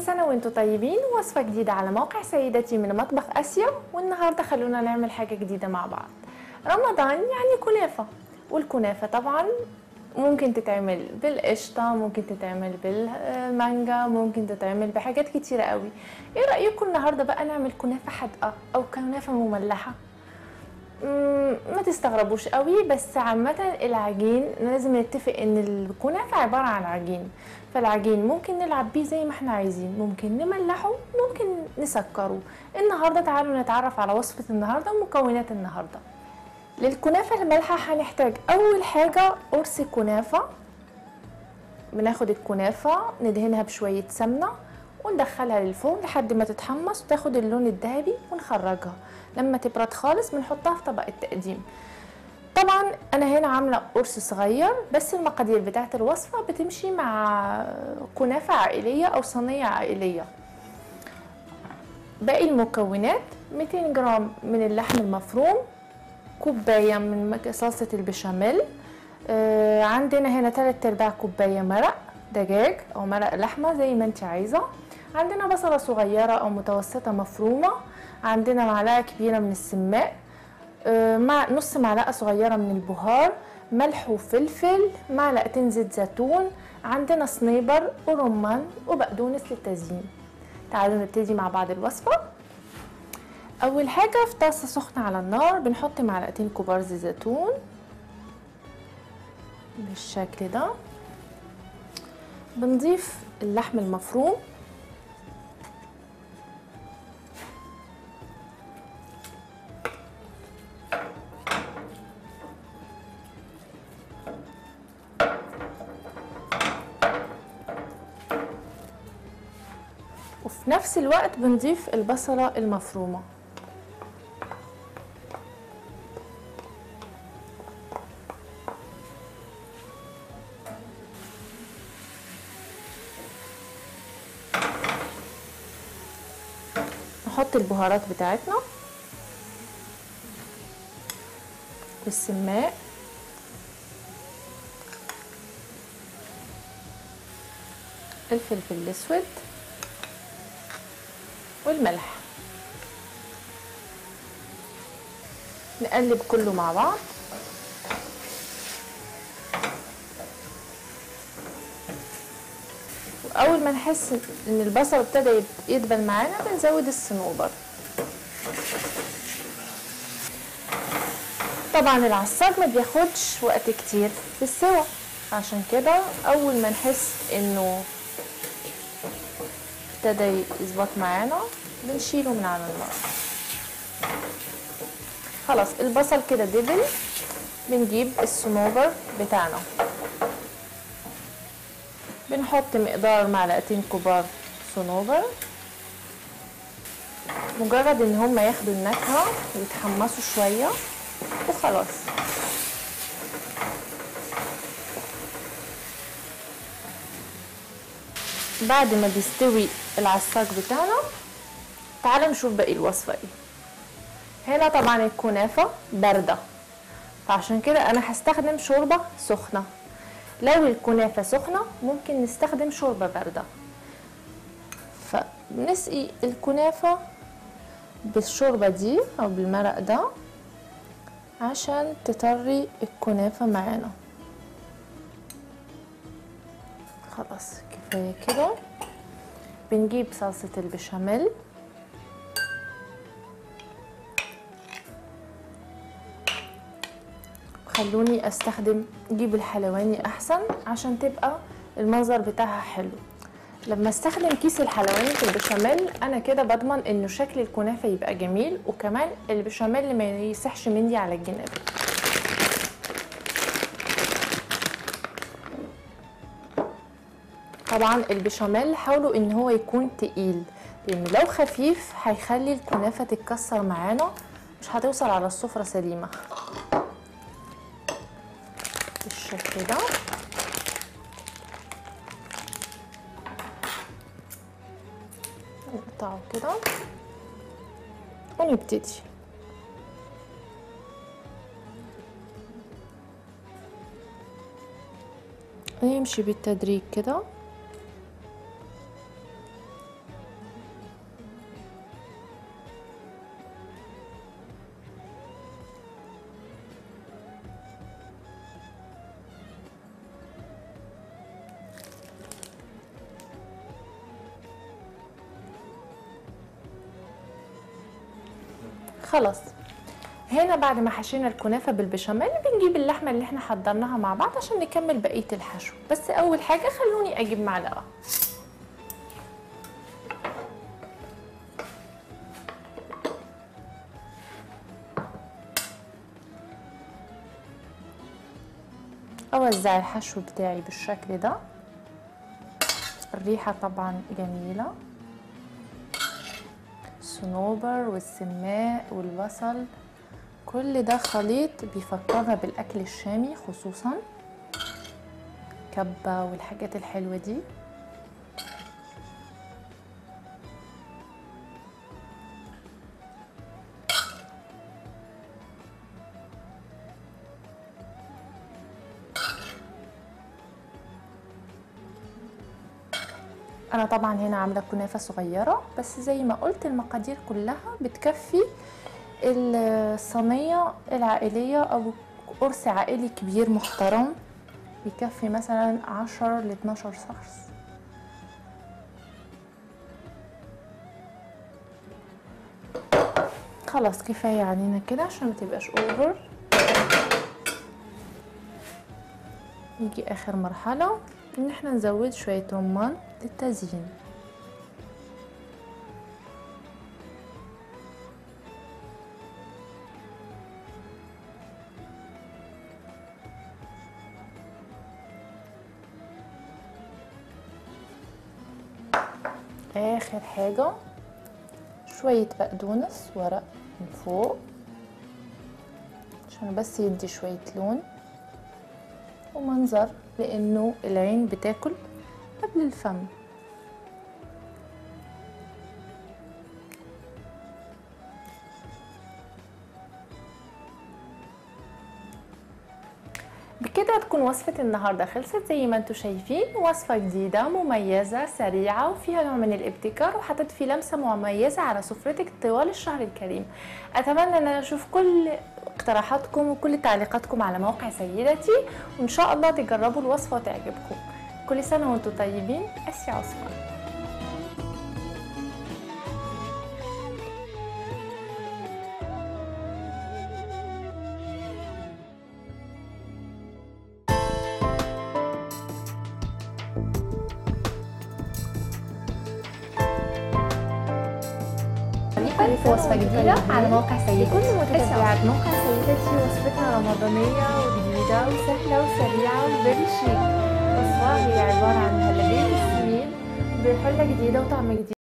سنة وانتم طيبين وصفة جديدة على موقع سيدتي من مطبخ آسيا والنهاردة خلونا نعمل حاجة جديدة مع بعض رمضان يعني كنافة والكنافة طبعا ممكن تتعمل بالقشطة ممكن تتعمل بالمانجا ممكن تتعمل بحاجات كتيرة قوي ايه رأيكم النهاردة بقى نعمل كنافة حادقة او كنافة مملحة مم، ما تستغربوش قوي بس عامة العجين لازم نتفق ان الكنافة عبارة عن عجين فالعجين ممكن نلعب بيه زي ما احنا عايزين ممكن نملحه ممكن نسكره النهاردة تعالوا نتعرف على وصفة النهاردة ومكونات النهاردة للكنافة المالحة هنحتاج اول حاجة قرص كنافة بناخد الكنافة ندهنها بشوية سمنة وندخلها للفرن لحد ما تتحمص وتاخد اللون الذهبي ونخرجها لما تبرد خالص بنحطها في طبق التقديم طبعا انا هنا عامله قرص صغير بس المقادير بتاعه الوصفه بتمشي مع كنافه عائليه او صينيه عائليه باقي المكونات 200 جرام من اللحم المفروم كوبايه من مك- صلصه البشاميل آه عندنا هنا 3 ارباع كوبايه مرق دجاج او مرق لحمه زي ما انت عايزه عندنا بصله صغيره او متوسطه مفرومه عندنا معلقه كبيره من السماق آه، مع نص معلقه صغيره من البهار ملح وفلفل معلقتين زيت زيتون عندنا صنيبر ورمان وبقدونس للتزيين تعالوا نبتدي مع بعض الوصفه اول حاجه في طاسه سخنه على النار بنحط معلقتين كبار زيت زيتون بالشكل ده بنضيف اللحم المفروم وفي نفس الوقت بنضيف البصلة المفرومة نحط البهارات بتاعتنا والسماق الفلفل الاسود والملح نقلب كله مع بعض واول ما نحس ان البصل ابتدى يدبل معانا بنزود الصنوبر طبعا العصاج ما بياخدش وقت كتير في السوا عشان كده اول ما نحس انه ابتدى يظبط معانا بنشيله من على النار خلاص البصل كده دبل بنجيب الصنوبر بتاعنا بنحط مقدار معلقتين كبار صنوبر مجرد ان هما ياخدوا النكهة ويتحمصوا شوية وخلاص بعد ما بيستوي العصاج بتاعنا تعالوا نشوف باقي الوصفة ايه هنا طبعا الكنافة باردة فعشان كده انا هستخدم شوربة سخنة لو الكنافة سخنة ممكن نستخدم شوربة باردة فبنسقي الكنافة بالشوربة دي او بالمرق ده عشان تطري الكنافة معانا خلاص كفاية كده بنجيب صلصة البشاميل خلوني استخدم جيب الحلواني احسن عشان تبقى المنظر بتاعها حلو لما استخدم كيس الحلواني في البشاميل انا كده بضمن انه شكل الكنافه يبقى جميل وكمان البشاميل ما يسحش مني على الجناب طبعا البشاميل حاولوا ان هو يكون تقيل لان لو خفيف هيخلي الكنافه تتكسر معانا مش هتوصل على السفره سليمه بالشكل ده نقطعه كده ونبتدي ويمشي بالتدريج كده خلاص هنا بعد ما حشينا الكنافه بالبشاميل بنجيب اللحمه اللي احنا حضرناها مع بعض عشان نكمل بقيه الحشو بس اول حاجه خلوني اجيب معلقه اوزع الحشو بتاعي بالشكل ده الريحه طبعا جميله الصنوبر والسماق والبصل كل ده خليط بيفكرنا بالاكل الشامي خصوصا كبه والحاجات الحلوه دي انا طبعا هنا عامله كنافه صغيره بس زي ما قلت المقادير كلها بتكفي الصينيه العائليه او قرص عائلي كبير محترم بيكفي مثلا 10 ل 12 شخص خلاص كفايه علينا كده عشان ما تبقاش اوفر نيجي اخر مرحله ان احنا نزود شويه رمان للتزيين اخر حاجه شويه بقدونس ورق من فوق عشان بس يدي شويه لون ومنظر لانه العين بتاكل قبل الفم بكده تكون وصفة النهاردة خلصت زي ما انتم شايفين وصفة جديدة مميزة سريعة وفيها نوع من الابتكار وحطت لمسة مميزة على سفرتك طوال الشهر الكريم اتمنى ان انا اشوف كل اقتراحاتكم وكل تعليقاتكم على موقع سيدتي وان شاء الله تجربوا الوصفة وتعجبكم كل سنة وانتم طيبين اسيا عثمان في وصفة جديدة على موقع سيدتي كل متابعات موقع سيدتي وصفتنا رمضانية وجديدة وسهلة وسريعة وفيري شيك وصفة هي عبارة عن هلبية السمين بحلة جديدة وطعم جديد